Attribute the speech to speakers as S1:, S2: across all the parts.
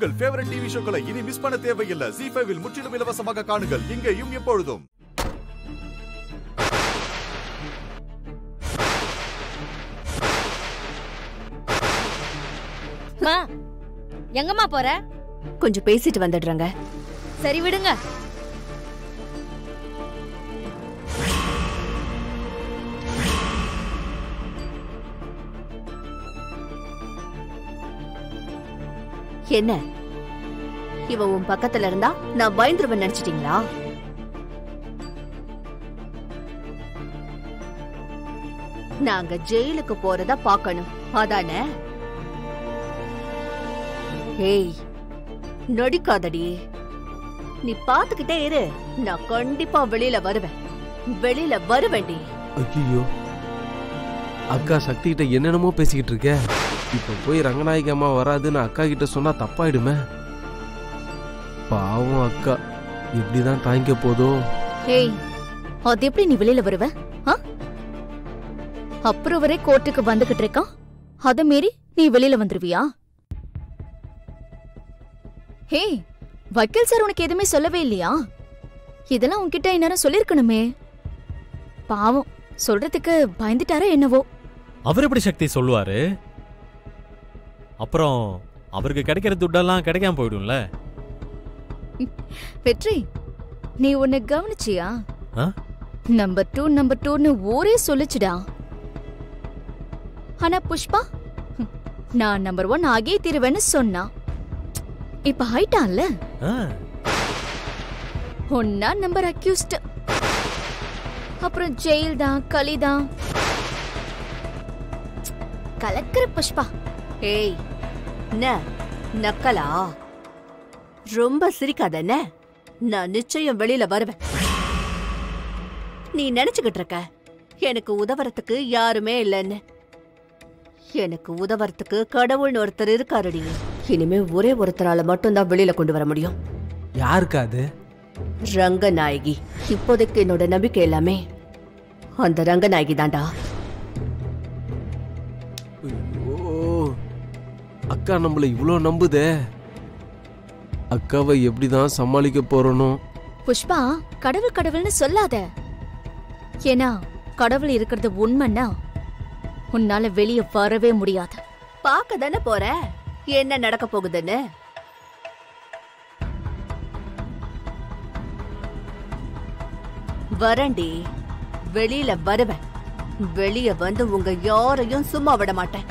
S1: உங்கள் favourite TV ஷோக்களை இனி miss பண்ண தேவையில்லை ஜி ஃபைவில் முற்றிலும் இலவசமாக காணுங்கள் இங்கேயும் எப்பொழுதும்
S2: மா எங்கம்மா போற
S3: கொஞ்சம் பேசிட்டு வந்துடுறேங்க
S2: சரி விடுங்க
S3: என்ன இவ உன் பக்கத்துல இருந்தா நான் பயந்துருவேன் நினைச்சிட்டீங்களா நாங்க ஜெயிலுக்கு போறத பார்க்கணும் அதானே ஏய் நடிக்காதடி நீ பாத்துக்கிட்டே இரு நான் கண்டிப்பா வெளியில வருவேன் வெளியில வருவேன்டி
S4: ஐயோ அக்கா சக்தி கிட்ட என்னென்னமோ பேசிக்கிட்டு இருக்க இப்ப போய் ரங்கநாயகி அம்மா வராதுன்னு அக்கா கிட்ட சொன்னா தப்பாயிடுமே பாவம் அக்கா எப்படிதான் தாங்கிக்க போதோ
S2: ஏய் அது எப்படி நீ வெளியில வருவ ஆ? அப்புறம் வரை கோர்ட்டுக்கு வந்துகிட்டு இருக்கான் அத மீறி நீ வெளியில வந்துருவியா ஹே வக்கீல் சார் உனக்கு எதுவுமே சொல்லவே இல்லையா இதெல்லாம் உன்கிட்ட இந்நேரம் சொல்லிருக்கணுமே பாவம் சொல்றதுக்கு பயந்துட்டாரா என்னவோ
S5: அவர் எப்படி சக்தி சொல்லுவாரு அப்புறம் அவருக்கு கிடைக்கிற துட்டெல்லாம் கிடைக்காம போயிடும்ல
S2: வெற்றி நீ உன்னை கவனிச்சியா
S5: ஆ?
S2: நம்பர் டூ நம்பர் டூன்னு ஊரே சொல்லுச்சுடா ஆனா புஷ்பா ஹம், நான் நம்பர் ஒன் ஆகியே தீருவேன்னு சொன்னா இப்ப ஆயிட்டான்ல
S5: ஆ,
S2: ஒன்னா நம்பர் அக்யூஸ்ட் அப்புறம் ஜெயில் தான் களி தான் கலக்கிற புஷ்பா
S3: ஏய் என்ன நக்கலா ரொம்ப சிரிக்காத என்ன நான் நிச்சயம் வெளியில வருவேன் நீ நினைச்சுக்கிட்டு இருக்க எனக்கு உதவறதுக்கு யாருமே இல்லைன்னு எனக்கு உதவறதுக்கு கடவுள்னு ஒருத்தர் இருக்காருடி இனிமே ஒரே ஒருத்தரால மட்டும்தான் வெளியில கொண்டு வர முடியும்
S4: யாருக்கா அது
S3: ரங்கநாயகி இப்போதைக்கு என்னோட நம்பிக்கை எல்லாமே அந்த ரங்கநாயகி தான்டா
S4: ஐயோ அக்கா நம்மள இவ்வளோ நம்புதே அக்காவை எப்படிதான் சமாளிக்க போறனோ
S2: புஷ்பா கடவுள் கடவுள்னு சொல்லாத ஏன்னா கடவுள் இருக்கிறது உண்மைன்னா உன்னால வெளிய வரவே முடியாது
S3: பார்க்க தானே போற என்ன நடக்க போகுதுன்னு வரண்டி வெளியில வருவேன் வெளிய வந்து உங்க யாரையும் சும்மா விட மாட்டேன்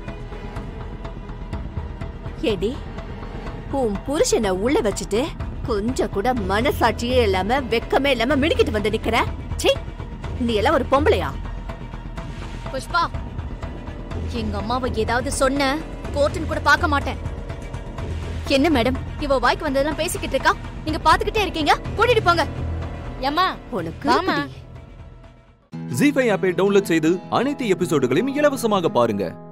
S3: ஏடி உன் புருஷனை உள்ள வச்சுட்டு கொஞ்சம் கூட மனசாட்சியே இல்லாம வெக்கமே இல்லாம மினுக்கிட்டு வந்து நிக்கிற சீ நீ எல்லாம் ஒரு பொம்பளையா
S2: புஷ்பா எங்க அம்மாவை ஏதாவது சொன்ன கோர்ட்டுன்னு கூட பார்க்க மாட்டேன் என்ன மேடம் இவ வாய்க்கு வந்ததெல்லாம் பேசிக்கிட்டு இருக்கா நீங்க பாத்துக்கிட்டே இருக்கீங்க கூட்டிட்டு போங்க ஏம்மா
S3: உனக்கு
S2: வாமா.
S3: இப்படி.
S6: ஜி ஃபைவ் ஆப்பை டவுன்லோட் செய்து அனைத்து எபிசோடுகளையும் இலவசமாக பாருங்க